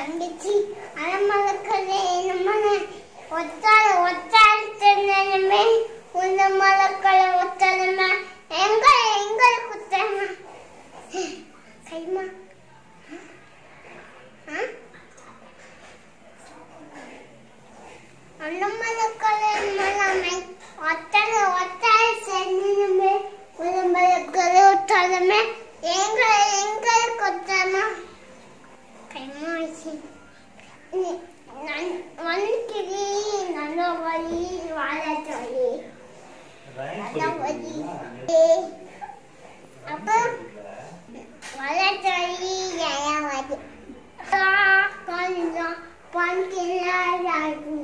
தங்கச்சி அலமலக்கலை நம்மள ஒத்தால ஒத்தால தின்னமே உந்த மலக்களை ஒத்தாலமா எங்க எங்க குத்தமா கைமா அலமலக்கலை மலமை ஒத்தால ஒத்தால தின்னமே உந்த மலக்களை ஒத்தாலமே எங்க எங்க குத்தமா கைமாசி வந்துட்டு நல்ல வழி வாழ சொல்லி நல்ல வழி அப்போ வாழ சொல்லி ஜெயவதி கொஞ்சம் பண்டிகை